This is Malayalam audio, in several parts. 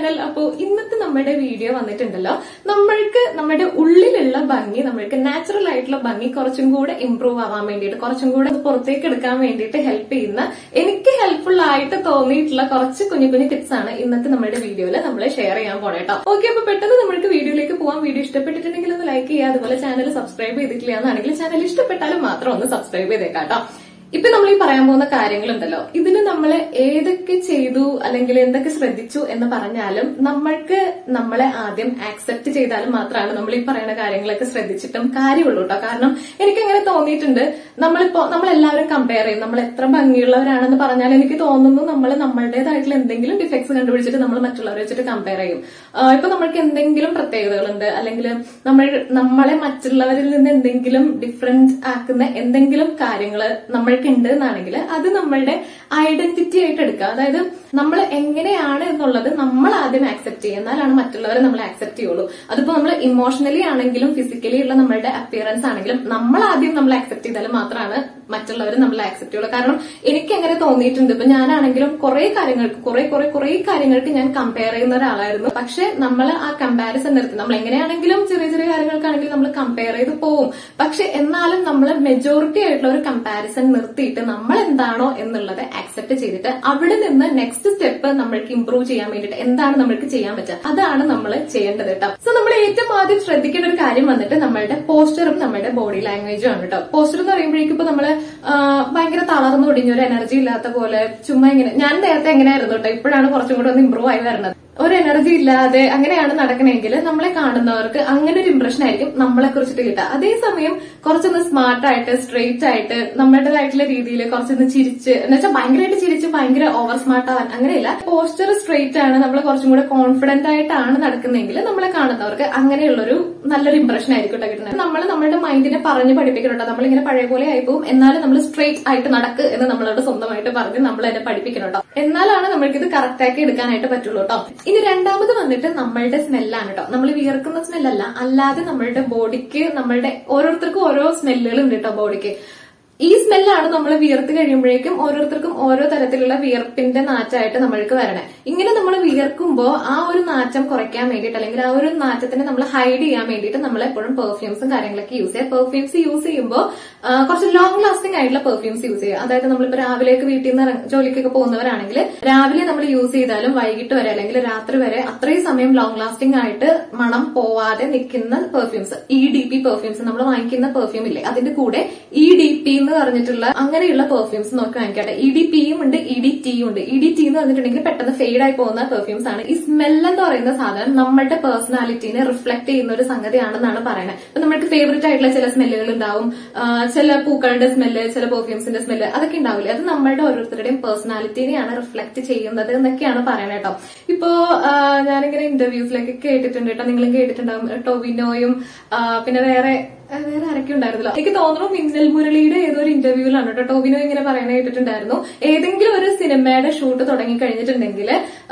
ചാനൽ അപ്പോ ഇന്നത്തെ നമ്മുടെ വീഡിയോ വന്നിട്ടുണ്ടല്ലോ നമ്മൾക്ക് നമ്മുടെ ഉള്ളിലുള്ള ഭംഗി നമ്മൾക്ക് നാച്ചുറൽ ആയിട്ടുള്ള ഭംഗി കുറച്ചും കൂടെ ഇംപ്രൂവ് ആവാൻ വേണ്ടിയിട്ട് കുറച്ചും കൂടെ അത് പുറത്തേക്ക് എടുക്കാൻ വേണ്ടിയിട്ട് ഹെൽപ്പ് ചെയ്യുന്ന എനിക്ക് ഹെൽപ്ഫുൾ ആയിട്ട് തോന്നിയിട്ടുള്ള കുറച്ച് കുഞ്ഞു കുഞ്ഞു ടിപ്സ് ആണ് ഇന്നത്തെ നമ്മുടെ വീഡിയോയിൽ നമ്മൾ ഷെയർ ചെയ്യാൻ പോണേ കേട്ടോ ഓക്കെ അപ്പൊ പെട്ടെന്ന് നമ്മൾക്ക് വീഡിയോയിലേക്ക് പോകാൻ വീഡിയോ ഇഷ്ടപ്പെട്ടിട്ടുണ്ടെങ്കിൽ ഒന്ന് ലൈക്ക് ചെയ്യുക അതുപോലെ ചാനൽ സബ്സ്ക്രൈബ് ചെയ്തിട്ടില്ല എന്നാണെങ്കിൽ ചാനൽ ഇഷ്ടപ്പെട്ടാലും മാത്രം ഒന്ന് സബ്സ്ക്രൈബ് ചെയ്തേക്കാം കേട്ടോ ഇപ്പൊ നമ്മൾ ഈ പറയാൻ പോകുന്ന കാര്യങ്ങളുണ്ടല്ലോ ഇതിന് നമ്മൾ ഏതൊക്കെ ചെയ്തു അല്ലെങ്കിൽ എന്തൊക്കെ ശ്രദ്ധിച്ചു എന്ന് പറഞ്ഞാലും നമ്മൾക്ക് നമ്മളെ ആദ്യം ആക്സെപ്റ്റ് ചെയ്താലും മാത്രമാണ് നമ്മൾ ഈ പറയുന്ന കാര്യങ്ങളൊക്കെ ശ്രദ്ധിച്ചിട്ടും കാര്യമുള്ളൂ കേട്ടോ കാരണം എനിക്ക് അങ്ങനെ തോന്നിയിട്ടുണ്ട് നമ്മളിപ്പോ നമ്മളെല്ലാവരും കമ്പയർ ചെയ്യും നമ്മൾ എത്ര ഭംഗിയുള്ളവരാണെന്ന് പറഞ്ഞാൽ എനിക്ക് തോന്നുന്നു നമ്മൾ നമ്മളുടേതായിട്ടുള്ള എന്തെങ്കിലും ഡിഫക്ട്സ് കണ്ടുപിടിച്ചിട്ട് നമ്മൾ മറ്റുള്ളവരെ വെച്ചിട്ട് കമ്പയർ ചെയ്യും ആ, ഇപ്പൊ നമ്മൾക്ക് എന്തെങ്കിലും പ്രത്യേകതകളുണ്ട് അല്ലെങ്കിൽ നമ്മൾ നമ്മളെ മറ്റുള്ളവരിൽ നിന്ന് എന്തെങ്കിലും ഡിഫറെന്റ് ആക്കുന്ന എന്തെങ്കിലും കാര്യങ്ങൾ നമ്മൾക്ക് ഉണ്ട് എന്നാണെങ്കിൽ അത് നമ്മളുടെ ഐഡന്റിറ്റി ആയിട്ട് എടുക്കുക അതായത് നമ്മൾ എങ്ങനെയാണ് എന്നുള്ളത് നമ്മൾ ആദ്യം ആക്സെപ്റ്റ് ചെയ്യുക എന്നാലാണ് മറ്റുള്ളവരെ നമ്മൾ ആക്സെപ്റ്റ് ചെയ്യുള്ളൂ അതിപ്പോ നമ്മൾ ഇമോഷണലി ആണെങ്കിലും ഫിസിക്കലി ഉള്ള നമ്മളുടെ അപ്പിയറൻസ് ആണെങ്കിലും നമ്മൾ ആദ്യം നമ്മൾ ആക്സെപ്റ്റ് ചെയ്താൽ മാത്രമാണ് മറ്റുള്ളവർ നമ്മൾ ആക്സെപ്റ്റ് ചെയ്യുള്ളൂ കാരണം എനിക്ക് എങ്ങനെ തോന്നിയിട്ടുണ്ട് ഇപ്പൊ ഞാനാണെങ്കിലും കുറെ കാര്യങ്ങൾക്ക് കുറെ കുറെ കുറെ കാര്യങ്ങൾക്ക് ഞാൻ കമ്പയർ ചെയ്യുന്ന ഒരാളായിരുന്നു പക്ഷെ നമ്മൾ ആ കമ്പാരിസൺ നിർത്തി നമ്മൾ എങ്ങനെയാണെങ്കിലും ചെറിയ ചെറിയ കാര്യങ്ങൾക്കാണെങ്കിലും നമ്മൾ കമ്പയർ ചെയ്ത് പോവും പക്ഷെ എന്നാലും നമ്മൾ മെജോറിറ്റി ആയിട്ടുള്ള ഒരു കമ്പാരിസൺ നിർത്തിയിട്ട് നമ്മൾ എന്താണോ എന്നുള്ളത് ആക്സെപ്റ്റ് ചെയ്തിട്ട് അവിടെ നിന്ന് നെക്സ്റ്റ് സ്റ്റെപ്പ് നമ്മൾക്ക് ഇംപ്രൂവ് ചെയ്യാൻ വേണ്ടിയിട്ട് എന്താണ് നമ്മൾക്ക് ചെയ്യാൻ പറ്റുക അതാണ് നമ്മൾ ചെയ്യേണ്ടത് കേട്ടോ സോ നമ്മൾ ഏറ്റവും ആദ്യം ശ്രദ്ധിക്കേണ്ട ഒരു കാര്യം വന്നിട്ട് നമ്മളുടെ പോസ്റ്ററും നമ്മുടെ ബോഡി ലാംഗ്വേജും ആണ് കേട്ടോ പോസ്റ്റർ എന്ന് പറയുമ്പോഴേക്കും ഇപ്പൊ നമ്മള് ആ, ഭയങ്കര തളർന്നു ഒടിഞ്ഞ ഒരു എനർജി ഇല്ലാത്ത പോലെ ചുമ്മാ ഇങ്ങനെ ഞാൻ നേരത്തെ എങ്ങനെയായിരുന്നു കേട്ടോ ഇപ്പോഴാണ് കുറച്ചും കൂടെ ഒന്ന് ഇമ്പ്രൂവ് ആയി വരുന്നത് ഒരു എനർജി ഇല്ലാതെ അങ്ങനെയാണ് നടക്കണമെങ്കിൽ നമ്മളെ കാണുന്നവർക്ക് അങ്ങനെ ഒരു ഇംപ്രഷൻ ആയിരിക്കും നമ്മളെ കുറിച്ചിട്ട് കിട്ടുക അതേസമയം കുറച്ചൊന്ന് സ്മാർട്ട് ആയിട്ട് സ്ട്രെയിറ്റ് ആയിട്ട് നമ്മുടേതായിട്ടുള്ള രീതിയിൽ കുറച്ചൊന്ന് ചിരിച്ച് എന്ന് വെച്ചാൽ ഭയങ്കരമായിട്ട് ചിരിച്ച് ഭയങ്കര ഓവർ സ്മാർട്ട് ആവാൻ അങ്ങനെയല്ല പോസ്റ്റർ സ്ട്രെയിറ്റ് ആണ് നമ്മൾ കുറച്ചും കൂടെ കോൺഫിഡന്റ് ആയിട്ടാണ് നടക്കുന്നതെങ്കിൽ നമ്മളെ കാണുന്നവർക്ക് അങ്ങനെയുള്ളൊരു നല്ലൊരു ഇംപ്രഷൻ ആയിരിക്കും കേട്ടോ കിട്ടുന്നത് നമ്മൾ നമ്മുടെ മൈൻഡിനെ പറഞ്ഞ് പഠിപ്പിക്കണുണ്ടോ നമ്മളിങ്ങനെ പഴയ പോലെ ആയിപ്പോവും എന്നാലും നമ്മൾ സ്ട്രെയിറ്റ് ആയിട്ട് നടക്ക് എന്ന് നമ്മളോട് സ്വന്തമായിട്ട് പറഞ്ഞ് നമ്മൾ തന്നെ പഠിപ്പിക്കണം കേട്ടോ എന്നാലാണ് നമ്മൾക്ക് ഇത് കറക്റ്റ് ആക്കി എടുക്കാനായിട്ട് പറ്റുള്ളൂ കേട്ടോ ഇനി രണ്ടാമത് വന്നിട്ട് നമ്മളുടെ സ്മെല്ലാണ് കേട്ടോ നമ്മൾ വിയർക്കുന്ന സ്മെല്ലല്ല അല്ലാതെ നമ്മളുടെ ബോഡിക്ക് നമ്മളുടെ ഓരോരുത്തർക്കും ഓരോ സ്മെല്ലുകൾ ഉണ്ട് കേട്ടോ ബോഡിക്ക് ഈ സ്മെല്ലാണ് നമ്മൾ വിയർത്ത് കഴിയുമ്പോഴേക്കും ഓരോരുത്തർക്കും ഓരോ തരത്തിലുള്ള വിയർപ്പിന്റെ നാറ്റായിട്ട് നമ്മൾക്ക് വരണേ ഇങ്ങനെ നമ്മൾ വിയർക്കുമ്പോൾ ആ ഒരു നാറ്റം കുറയ്ക്കാൻ വേണ്ടിയിട്ട് അല്ലെങ്കിൽ ആ ഒരു നാറ്റത്തിനെ നമ്മൾ ഹൈഡ് ചെയ്യാൻ വേണ്ടിയിട്ട് നമ്മൾ എപ്പോഴും പെർഫ്യൂംസും കാര്യങ്ങളൊക്കെ യൂസ് ചെയ്യുക പെർഫ്യൂംസ് യൂസ് ചെയ്യുമ്പോൾ ആ, കുറച്ച് ലോങ് ലാസ്റ്റിംഗ് ആയിട്ടുള്ള പെർഫ്യൂംസ് യൂസ് ചെയ്യുക അതായത് നമ്മളിപ്പോ രാവിലേക്ക് വീട്ടിൽ നിന്ന് ഇറങ്ങ- ജോലിക്കൊക്കെ പോകുന്നവരാണെങ്കിൽ രാവിലെ നമ്മൾ യൂസ് ചെയ്താലും വൈകിട്ട് വരെ അല്ലെങ്കിൽ രാത്രി വരെ അത്രയും സമയം ലോങ് ലാസ്റ്റിംഗ് ആയിട്ട് മണം പോവാതെ നിൽക്കുന്ന perfumes E D P perfumes നമ്മൾ വാങ്ങിക്കുന്ന പെർഫ്യൂം ഇല്ലേ അതിന്റെ കൂടെ ഇ ഡി പി എന്ന് പറഞ്ഞിട്ടുള്ള അങ്ങനെയുള്ള പെർഫ്യൂംസ് നോക്കി വാങ്ങിക്കട്ടെ ഇ ഡി പിയും ഉണ്ട് ഇ ഡി ടിയും ഉണ്ട് ഇ ഡി ടി എന്ന് പറഞ്ഞിട്ടുണ്ടെങ്കിൽ പെട്ടെന്ന് ഫെയ്ഡ് ആയി പോകുന്ന പെർഫ്യൂംസ് ആണ് ഈ സ്മെൽ എന്ന് പറയുന്ന സാധനം നമ്മളുടെ പേഴ്സണാലിറ്റിനെ റിഫ്ലക്ട് ചെയ്യുന്ന ഒരു സംഗതിയാണെന്നാണ് പറയുന്നത് ഇപ്പൊ നമ്മൾക്ക് ഫേവറേറ്റ് ആയിട്ടുള്ള ചില സ്മെല്ലുകൾ ഉണ്ടാവും ആ, ചില പൂക്കളുടെ സ്മെല്ല് ചില പെർഫ്യൂംസിന്റെ സ്മെല്ല് അതൊക്കെ ഉണ്ടാവില്ലേ അത് നമ്മളുടെ ഓരോരുത്തരുടെയും പേഴ്സണാലിറ്റിനെയാണ് റിഫ്ലക്ട് ചെയ്യുന്നത് എന്നൊക്കെയാണ് പറയുന്നത് കേട്ടോ ഇപ്പോ ആ, ഞാനിങ്ങനെ ഇന്റർവ്യൂസിലൊക്കെ കേട്ടിട്ടുണ്ട് കേട്ടോ നിങ്ങളും കേട്ടിട്ടുണ്ടാവും ടൊവിനോയും ആ, പിന്നെ വേറെ ആ, വേറെ ആരൊക്കെ ഉണ്ടായിരുന്നല്ലോ എനിക്ക് തോന്നുന്നു മിന്നൽ മുരളിയുടെ ഏതോ ഒരു ഇന്റർവ്യൂവിലാണ് കേട്ടോ ടോവിനോ ഇങ്ങനെ പറയുന്നത് കേട്ടിട്ടുണ്ടായിരുന്നു ഏതെങ്കിലും ഒരു സിനിമയുടെ ഷൂട്ട് തുടങ്ങി കഴിഞ്ഞിട്ടുണ്ടെങ്കിൽ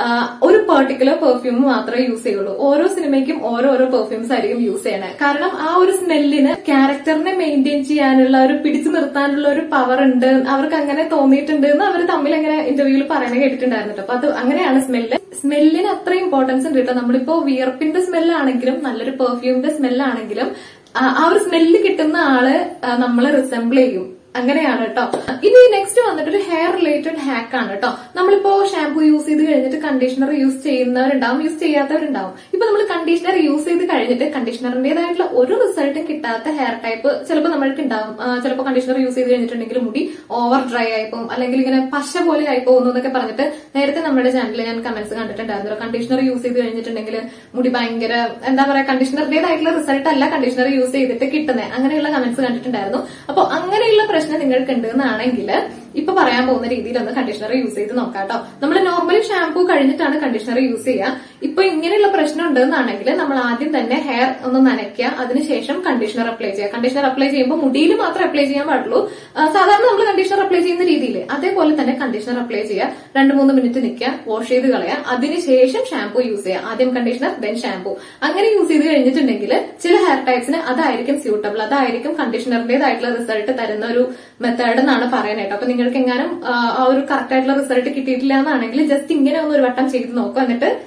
ഒരു പെർട്ടിക്കുലർ പെർഫ്യൂം മാത്രമേ യൂസ് ചെയ്യുള്ളൂ ഓരോ സിനിമയ്ക്കും ഓരോരോ പെർഫ്യൂംസ് ആയിരിക്കും യൂസ് ചെയ്യണേ കാരണം ആ ഒരു സ്മെല്ലിന് ക്യാരക്ടറിനെ മെയിൻറ്റെയിൻ ചെയ്യാനുള്ള ഒരു പിടിച്ചു നിർത്താനുള്ള ഒരു പവർ ഉണ്ട് അവർക്ക് അങ്ങനെ തോന്നിയിട്ടുണ്ട് എന്ന് അവർ തമ്മിൽ അങ്ങനെ ഇന്റർവ്യൂവിൽ പറയുന്നത് കേട്ടിട്ടുണ്ടായിരുന്നു കേട്ടോ അപ്പൊ അത് അങ്ങനെയാണ് സ്മെല്ല് സ്മെല്ലിന് അത്ര ഇമ്പോർട്ടൻസ് ഉണ്ട് കേട്ടോ നമ്മളിപ്പോ വിയർപ്പിന്റെ സ്മെല്ലാണെങ്കിലും നല്ലൊരു പെർഫ്യൂമിന്റെ സ്മെല്ലാണെങ്കിലും ആ ആ ഒരു സ്മെല്ല് കിട്ടുന്ന ആള് ആ, നമ്മളെ റിസംബിൾ ചെയ്യും അങ്ങനെയാണ് കേട്ടോ ഇനി നെക്സ്റ്റ് വന്നിട്ട് ഒരു ഹെയർ റിലേറ്റഡ് ഹാക്ക് ആണ് കേട്ടോ നമ്മളിപ്പോ ഷാംപൂ യൂസ് ചെയ്ത് കഴിഞ്ഞിട്ട് കണ്ടീഷണർ യൂസ് ചെയ്യുന്നവരുണ്ടാവും യൂസ് ചെയ്യാത്തവരുണ്ടാവും ഇപ്പൊ നമ്മൾ കണ്ടീഷണർ യൂസ് ചെയ്ത് കഴിഞ്ഞിട്ട് കണ്ടീഷണറിന്റേതായിട്ടുള്ള ഒരു റിസൾട്ടും കിട്ടാത്ത ഹെയർ ടൈപ്പ് ചിലപ്പോൾ നമ്മൾക്ക് ഉണ്ടാവും ചിലപ്പോൾ കണ്ടീഷണർ യൂസ് ചെയ്ത് കഴിഞ്ഞിട്ടുണ്ടെങ്കിൽ മുടി ഓവർ ഡ്രൈ ആയി പോകും അല്ലെങ്കിൽ ഇങ്ങനെ പശ പോലെ ആയി പോകുന്നു എന്നൊക്കെ പറഞ്ഞിട്ട് നേരത്തെ നമ്മുടെ ചാനലിൽ ഞാൻ കമന്റ്സ് കണ്ടിട്ടുണ്ടായിരുന്നു കണ്ടീഷണർ യൂസ് ചെയ്ത് കഴിഞ്ഞിട്ടുണ്ടെങ്കിൽ മുടി ഭയങ്കര എന്താ പറയാ കണ്ടീഷണറിന്റേതായിട്ടുള്ള റിസൾട്ട് അല്ല കണ്ടീഷണർ യൂസ് ചെയ്തിട്ട് കിട്ടുന്നത് അങ്ങനെയുള്ള കമന്റ്സ് കണ്ടിട്ടുണ്ടായിരുന്നു അപ്പോൾ അങ്ങനെയുള്ള പ്രശ്നം നിങ്ങൾക്ക് ഉണ്ട് എന്നാണെങ്കിൽ ഇപ്പൊ പറയാൻ പോകുന്ന രീതിയിൽ ഒന്ന് കണ്ടീഷണർ യൂസ് ചെയ്ത് നോക്കാം കേട്ടോ നമ്മൾ നോർമലി ഷാംപൂ കഴിഞ്ഞിട്ടാണ് കണ്ടീഷണർ യൂസ് ചെയ്യുക ഇപ്പൊ ഇങ്ങനെയുള്ള പ്രശ്നം ഉണ്ടെന്നാണെങ്കിൽ നമ്മൾ ആദ്യം തന്നെ ഹെയർ ഒന്ന് നനയ്ക്കുക അതിനുശേഷം കണ്ടീഷണർ അപ്ലൈ ചെയ്യുക കണ്ടീഷണർ അപ്ലൈ ചെയ്യുമ്പോൾ മുടിയിൽ മാത്രമേ അപ്ലൈ ചെയ്യാൻ പാടുള്ളൂ ആ, സാധാരണ നമ്മൾ കണ്ടീഷണർ അപ്ലൈ ചെയ്യുന്ന രീതിയിൽ അതേപോലെ തന്നെ കണ്ടീഷണർ അപ്ലൈ ചെയ്യുക രണ്ട് മൂന്ന് മിനിറ്റ് നിൽക്കുക വാഷ് ചെയ്ത് കളയുക അതിനുശേഷം ഷാംപൂ യൂസ് ചെയ്യുക ആദ്യം കണ്ടീഷണർ ദെൻ ഷാംപൂ അങ്ങനെ യൂസ് ചെയ്ത് കഴിഞ്ഞിട്ടുണ്ടെങ്കിൽ ചില ഹെയർ ടൈപ്സിന് അതായിരിക്കും സ്യൂട്ടബിൾ അതായിരിക്കും കണ്ടീഷണറിന്റേതായിട്ടുള്ള റിസൾട്ട് തരുന്ന ഒരു മെത്തേഡ് എന്നാണ് പറയുന്നത് കേട്ടോ അപ്പൊ നിങ്ങൾക്ക് എങ്ങാനും ആ ആ ഒരു കറക്റ്റ് ആയിട്ടുള്ള റിസൾട്ട് കിട്ടിയിട്ടില്ല എന്നാണെങ്കിൽ ജസ്റ്റ് ഇങ്ങനെ ഒന്ന് ഒരു വട്ടം ചെയ്ത് നോക്കുക എന്നിട്ട്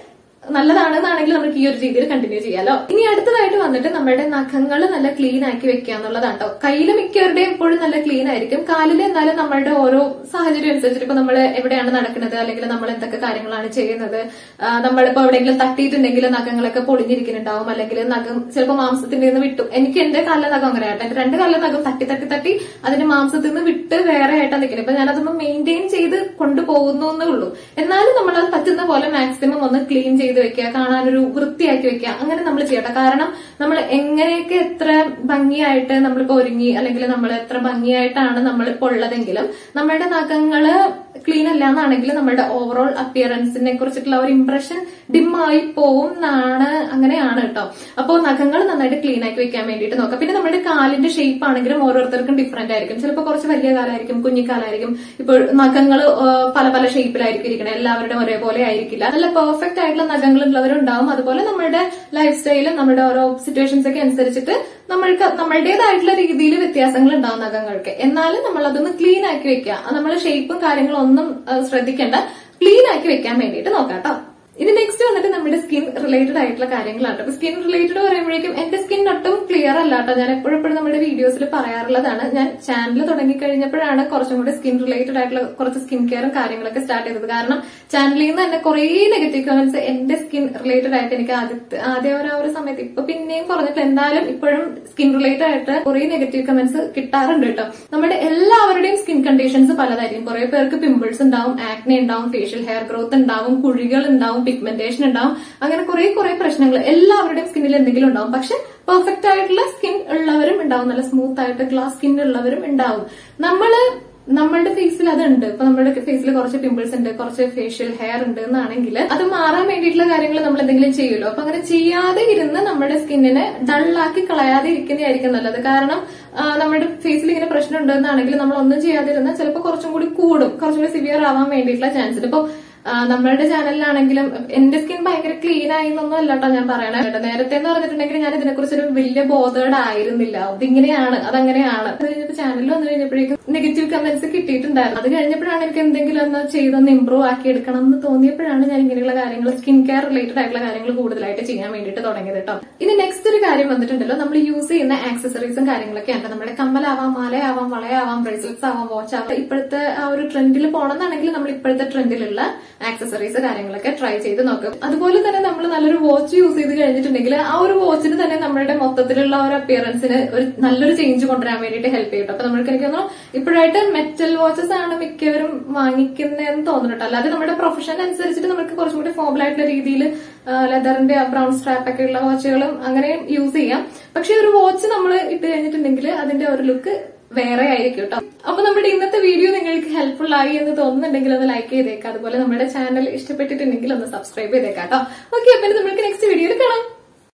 നല്ലതാണെന്നാണെങ്കിൽ നമുക്ക് ഈ ഒരു രീതിയിൽ കണ്ടിന്യൂ ചെയ്യാലോ ഇനി അടുത്തതായിട്ട് വന്നിട്ട് നമ്മുടെ നഖങ്ങൾ നല്ല ക്ലീൻ ആക്കി വെക്കുക എന്നുള്ളതാണ് കേട്ടോ കയ്യിൽ മിക്കവരുടെയും എപ്പോഴും നല്ല ക്ലീൻ ആയിരിക്കും കാലിൽ എന്നാലും നമ്മളുടെ ഓരോ സാഹചര്യം അനുസരിച്ചിട്ട് ഇപ്പൊ നമ്മൾ എവിടെയാണ് നടക്കുന്നത് അല്ലെങ്കിൽ നമ്മൾ എന്തൊക്കെ കാര്യങ്ങളാണ് ചെയ്യുന്നത് ആ, നമ്മളിപ്പോ എവിടെയെങ്കിലും തട്ടിയിട്ടുണ്ടെങ്കിൽ നഖങ്ങളൊക്കെ പൊളിഞ്ഞിരിക്കുന്നുണ്ടാവും അല്ലെങ്കിൽ നഖം ചിലപ്പോൾ മാംസത്തിന്റെ നിന്ന് വിട്ടു എനിക്ക് എന്റെ കാലിലെ നഖം അങ്ങനെ ആയിട്ട് എന്റെ രണ്ട് കാലിലെ നഖം തട്ടി തട്ടി തട്ടി അതിന്റെ മാംസത്തിൽ നിന്ന് വിട്ട് വേറെ ആയിട്ടാണ് നിൽക്കുന്നത് ഇപ്പൊ ഞാനതൊന്ന് മെയിൻറ്റെയിൻ ചെയ്ത് കൊണ്ടുപോകുന്നു എന്നേ ഉള്ളൂ എന്നാലും നമ്മൾ അത് പറ്റുന്ന പോലെ മാക്സിമം ഒന്ന് ക്ലീൻ ചെയ്ത് വെക്കുക കാണാനൊരു വൃത്തിയാക്കി വെക്കുക അങ്ങനെ നമ്മൾ ചെയ്യട്ടെ കാരണം നമ്മൾ എങ്ങനെയൊക്കെ എത്ര ഭംഗിയായിട്ട് നമ്മളിപ്പോ ഒരുങ്ങി അല്ലെങ്കിൽ നമ്മൾ എത്ര ഭംഗിയായിട്ടാണ് നമ്മളിപ്പോ ഉള്ളതെങ്കിലും നമ്മളുടെ നഖങ്ങള് ക്ലീൻ അല്ല എന്നാണെങ്കിൽ നമ്മുടെ ഓവറോൾ അപ്പിയറൻസിനെ കുറിച്ചിട്ടുള്ള ഒരു ഇംപ്രഷൻ ഡിം ആയി പോവും എന്നാണ് അങ്ങനെയാണ് കേട്ടോ അപ്പോൾ നഖങ്ങൾ നന്നായിട്ട് ക്ലീൻ ആക്കി വെക്കാൻ വേണ്ടിയിട്ട് നോക്കാം പിന്നെ നമ്മുടെ കാലിന്റെ ഷേപ്പ് ആണെങ്കിലും ഓരോരുത്തർക്കും ഡിഫറെന്റ് ആയിരിക്കും ചിലപ്പോൾ കുറച്ച് വലിയ കാലായിരിക്കും കുഞ്ഞിക്കാലായിരിക്കും ഇപ്പോൾ നഖങ്ങൾ പല പല ഷേപ്പിലായിരിക്കും ഇരിക്കണം എല്ലാവരുടെയും ഒരേപോലെ ആയിരിക്കില്ല നല്ല പെർഫെക്റ്റ് ആയിട്ടുള്ള നഖങ്ങൾ ഉള്ളവരുണ്ടാവും അതുപോലെ നമ്മുടെ ലൈഫ് സ്റ്റൈലും നമ്മുടെ ഓരോ സിറ്റുവേഷൻസ് ഒക്കെ അനുസരിച്ചിട്ട് നമ്മൾക്ക് നമ്മളുടേതായിട്ടുള്ള രീതിയിൽ വ്യത്യാസങ്ങൾ ഉണ്ടാവും നഖങ്ങൾക്ക് എന്നാലും നമ്മൾ അതൊന്ന് ക്ലീൻ ആക്കി വെക്കുക നമ്മൾ ഷേപ്പും കാര്യങ്ങളും ഒന്നും ആ, ശ്രദ്ധിക്കേണ്ട ക്ലീൻ ആക്കി വെക്കാൻ വേണ്ടിയിട്ട് നോക്കാം കേട്ടോ ഇനി നെക്സ്റ്റ് വന്നിട്ട് നമ്മുടെ സ്കിൻ റിലേറ്റഡ് ആയിട്ടുള്ള കാര്യങ്ങളാണ് അപ്പൊ സ്കിൻ റിലേറ്റഡ് പറയുമ്പോഴേക്കും എന്റെ സ്കിൻ ഒട്ടും ക്ലിയർ അല്ല കേട്ടോ ഞാൻ എപ്പോഴും എപ്പോഴും നമ്മുടെ വീഡിയോസിൽ പറയാറുള്ളതാണ് ഞാൻ ചാനൽ തുടങ്ങി കഴിഞ്ഞപ്പോഴാണ് കുറച്ചും കൂടി സ്കിൻ റിലേറ്റഡ് ആയിട്ടുള്ള കുറച്ച് സ്കിൻ കെയറും കാര്യങ്ങളൊക്കെ സ്റ്റാർട്ട് ചെയ്തത് കാരണം ചാനലിൽ നിന്ന് തന്നെ കുറേ നെഗറ്റീവ് കമന്റ്സ് എന്റെ സ്കിൻ റിലേറ്റഡ് ആയിട്ട് എനിക്ക് ആദ്യത്തെ ആദ്യം ഒരു ആ ഒരു സമയത്ത് ഇപ്പൊ പിന്നെയും കുറഞ്ഞിട്ട് എന്തായാലും ഇപ്പോഴും സ്കിൻ റിലേറ്റഡ് ആയിട്ട് കുറേ നെഗറ്റീവ് കമന്റ്സ് കിട്ടാറുണ്ട് കേട്ടോ നമ്മുടെ എല്ലാവരുടെയും സ്കിൻ കണ്ടീഷൻസ് പലതായിരിക്കും കുറെ പേർക്ക് പിമ്പിൾസ് ഉണ്ടാവും ആക്നെ ഉണ്ടാവും ഫേഷ്യൽ ഹെയർ ഗ്രോത്ത് ഉണ്ടാവും കുഴികൾ ഉണ്ടാവും പിഗ്മെന്റേഷൻ ഉണ്ടാവും അങ്ങനെ കുറെ കുറെ പ്രശ്നങ്ങൾ എല്ലാവരുടെയും സ്കിന്നിൽ എന്തെങ്കിലും ഉണ്ടാവും പക്ഷെ പെർഫെക്റ്റ് ആയിട്ടുള്ള സ്കിൻ ഉള്ളവരും ഉണ്ടാവും നല്ല സ്മൂത്ത് ആയിട്ട് ഗ്ലാസ് സ്കിൻ ഉള്ളവരും ഉണ്ടാവും നമ്മള് നമ്മളുടെ ഫേസിൽ അതുണ്ട് ഇപ്പൊ നമ്മുടെ ഫേസിൽ കുറച്ച് പിമ്പിൾസ് ഉണ്ട് കുറച്ച് ഫേഷ്യൽ ഹെയർ ഉണ്ട് എന്നാണെങ്കിൽ അത് മാറാൻ വേണ്ടിയിട്ടുള്ള കാര്യങ്ങൾ നമ്മൾ എന്തെങ്കിലും ചെയ്യുമല്ലോ അപ്പൊ അങ്ങനെ ചെയ്യാതെ ഇരുന്ന് നമ്മുടെ സ്കിന്നിനെ ഡള്ളാക്കി കളയാതെ ഇരിക്കുന്നതായിരിക്കും നല്ലത് കാരണം ആ, നമ്മുടെ ഫേസിൽ ഇങ്ങനെ പ്രശ്നം ഉണ്ടെന്നാണെങ്കിൽ നമ്മൾ ഒന്നും ചെയ്യാതിരുന്നാൽ ചിലപ്പോൾ കുറച്ചും കൂടി കൂടും കുറച്ചും കൂടി സിവിയർ ആവാൻ വേണ്ടിയിട്ടുള്ള ചാൻസ് ഉണ്ട് ഇപ്പൊ ആ, നമ്മളുടെ ചാനലിലാണെങ്കിലും എന്റെ സ്കിൻ ഭയങ്കര ക്ലീൻ ആയി എന്നൊന്നും അല്ല കേട്ടോ ഞാൻ പറയണേ കേട്ടോ നേരത്തെ എന്ന് പറഞ്ഞിട്ടുണ്ടെങ്കിൽ ഞാൻ ഇതിനെക്കുറിച്ച് ഒരു വലിയ ബോധേഡ് ആയിരുന്നില്ല ഇതിങ്ങനെയാണ് അതങ്ങനെയാണ് അത് കഴിഞ്ഞപ്പോ ചാനലിൽ വന്നു കഴിഞ്ഞപ്പോഴേക്കും നെഗറ്റീവ് കമന്റ്സ് കിട്ടിയിട്ടുണ്ടായിരുന്നു അത് കഴിഞ്ഞപ്പോഴാണ് എനിക്ക് എന്തെങ്കിലും ഒന്ന് ചെയ്തൊന്ന് ഇമ്പ്രൂവ് ആക്കി എടുക്കണം എന്ന് തോന്നിയപ്പോഴാണ് ഞാൻ ഇങ്ങനെയുള്ള കാര്യങ്ങൾ സ്കിൻ കെയർ റിലേറ്റഡ് ആയിട്ടുള്ള കാര്യങ്ങൾ കൂടുതലായിട്ട് ചെയ്യാൻ വേണ്ടിയിട്ട് തുടങ്ങിയത് കേട്ടോ ഇനി നെക്സ്റ്റ് ഒരു കാര്യം വന്നിട്ടുണ്ടല്ലോ നമ്മൾ യൂസ് ചെയ്യുന്ന ആക്സസറീസും കാര്യങ്ങളൊക്കെ ഉണ്ട് നമ്മുടെ കമ്മലാവാം മാലയാവാം വളയാവാം ബ്രേസ്ലെറ്റ്സ് ആവാം വാച്ച് ആവാം ഇപ്പോഴത്തെ ആ ഒരു ട്രെൻഡിൽ പോകണമെന്നാണെങ്കിൽ നമ്മൾ ഇപ്പോഴത്തെ ട്രെൻഡിലുള്ള ആക്സസറീസ് കാര്യങ്ങളൊക്കെ ട്രൈ ചെയ്ത് നോക്കും അതുപോലെ തന്നെ നമ്മൾ നല്ലൊരു വാച്ച് യൂസ് ചെയ്ത് കഴിഞ്ഞിട്ടുണ്ടെങ്കിൽ ആ ഒരു വാച്ചിന് തന്നെ നമ്മുടെ മൊത്തത്തിലുള്ള ഒരു അപ്പിയറൻസിന് ഒരു നല്ലൊരു ചേഞ്ച് കൊണ്ടുവരാൻ വേണ്ടിയിട്ട് ഹെൽപ്പ് ചെയ്യും അപ്പൊ നമ്മൾക്ക് എനിക്ക് തോന്നുന്നു ഇപ്പോഴായിട്ട് മെറ്റൽ വാച്ചസ് ആണ് മിക്കവരും വാങ്ങിക്കുന്നതെന്ന് തോന്നുന്നുണ്ട് അല്ലാതെ നമ്മുടെ പ്രൊഫഷൻ അനുസരിച്ചിട്ട് നമുക്ക് കുറച്ചും കൂടി ഫോമൽ ആയിട്ടുള്ള രീതിയിൽ ലെതറിന്റെ ബ്രൗൺ സ്ട്രാപ്പ് ഒക്കെ ഉള്ള വാച്ചുകളും അങ്ങനെയും യൂസ് ചെയ്യാം പക്ഷെ ഒരു വാച്ച് നമ്മൾ ഇട്ട് കഴിഞ്ഞിട്ടുണ്ടെങ്കിൽ അതിന്റെ ഒരു ലുക്ക് വേറെ ആയിരിക്കും കേട്ടോ അപ്പൊ നമ്മുടെ ഇന്നത്തെ വീഡിയോ നിങ്ങൾക്ക് ഹെൽപ്ഫുൾ ആയി എന്ന് തോന്നുന്നുണ്ടെങ്കിൽ ഒന്ന് ലൈക്ക് ചെയ്തേക്കാം അതുപോലെ നമ്മുടെ ചാനൽ ഇഷ്ടപ്പെട്ടിട്ടുണ്ടെങ്കിൽ ഒന്ന് സബ്സ്ക്രൈബ് ചെയ്തേക്കാം കേട്ടോ ഓക്കെ അപ്പൊ ഇനി നമുക്ക് നെക്സ്റ്റ് വീഡിയോയിൽ കാണാം